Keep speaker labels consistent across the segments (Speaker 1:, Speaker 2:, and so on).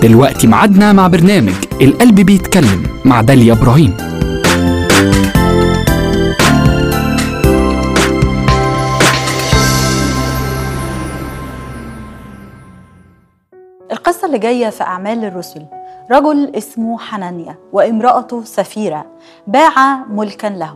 Speaker 1: دلوقتي معادنا مع برنامج القلب بيتكلم مع داليا إبراهيم
Speaker 2: القصة اللي جاية في أعمال الرسل رجل اسمه حنانيا وامرأته سفيرة باع ملكا لهم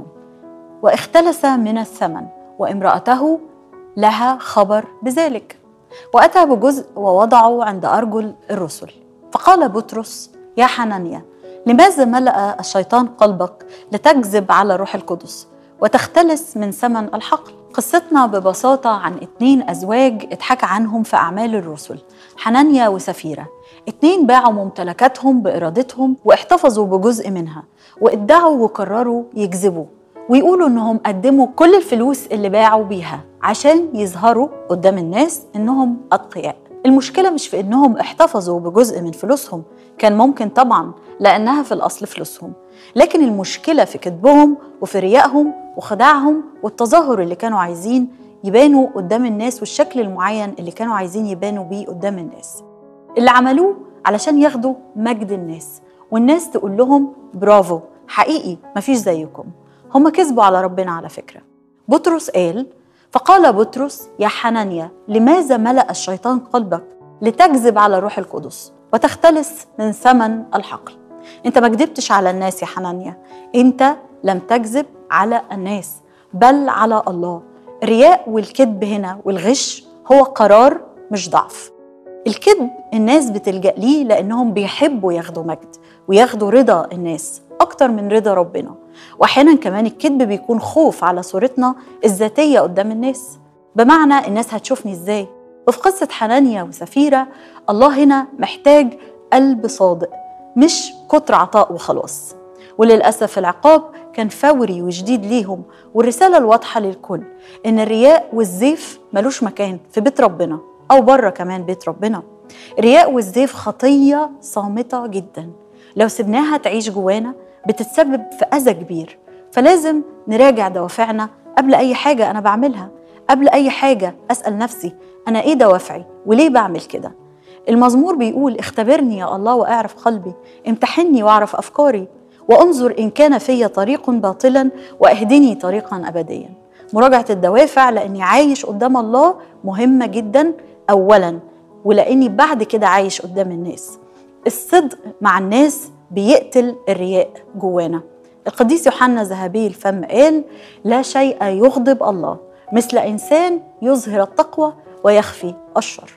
Speaker 2: واختلس من الثمن وامرأته لها خبر بذلك وأتى بجزء ووضعه عند أرجل الرسل فقال بطرس يا حنانيا لماذا ملأ الشيطان قلبك لتكذب على روح القدس وتختلس من ثمن الحقل قصتنا ببساطة عن اتنين أزواج اتحكى عنهم في أعمال الرسل حنانيا وسفيرة اتنين باعوا ممتلكاتهم بإرادتهم واحتفظوا بجزء منها وادعوا وقرروا يكذبوا ويقولوا انهم قدموا كل الفلوس اللي باعوا بيها عشان يظهروا قدام الناس انهم اتقياء المشكله مش في انهم احتفظوا بجزء من فلوسهم كان ممكن طبعا لانها في الاصل فلوسهم لكن المشكله في كذبهم وفي ريائهم وخداعهم والتظاهر اللي كانوا عايزين يبانوا قدام الناس والشكل المعين اللي كانوا عايزين يبانوا بيه قدام الناس اللي عملوه علشان ياخدوا مجد الناس والناس تقول لهم برافو حقيقي مفيش زيكم هم كذبوا على ربنا على فكرة بطرس قال فقال بطرس يا حنانيا لماذا ملأ الشيطان قلبك لتكذب على روح القدس وتختلس من ثمن الحقل انت ما كذبتش على الناس يا حنانيا انت لم تكذب على الناس بل على الله الرياء والكذب هنا والغش هو قرار مش ضعف الكذب الناس بتلجأ ليه لأنهم بيحبوا ياخدوا مجد وياخدوا رضا الناس أكتر من رضا ربنا وأحيانا كمان الكذب بيكون خوف على صورتنا الذاتية قدام الناس بمعنى الناس هتشوفني إزاي وفي قصة حنانيا وسفيرة الله هنا محتاج قلب صادق مش كتر عطاء وخلاص وللأسف العقاب كان فوري وجديد ليهم والرسالة الواضحة للكل إن الرياء والزيف ملوش مكان في بيت ربنا أو بره كمان بيت ربنا الرياء والزيف خطية صامتة جدا لو سبناها تعيش جوانا بتتسبب في أذى كبير فلازم نراجع دوافعنا قبل أي حاجة أنا بعملها قبل أي حاجة أسأل نفسي أنا إيه دوافعي وليه بعمل كده المزمور بيقول اختبرني يا الله واعرف قلبي امتحني واعرف أفكاري وانظر إن كان في طريق باطلا واهدني طريقا أبديا مراجعة الدوافع لأني عايش قدام الله مهمة جدا أولا ولأني بعد كده عايش قدام الناس الصدق مع الناس بيقتل الرياء جوانا القديس يوحنا ذهبي الفم قال لا شيء يغضب الله مثل إنسان يظهر التقوى ويخفي الشر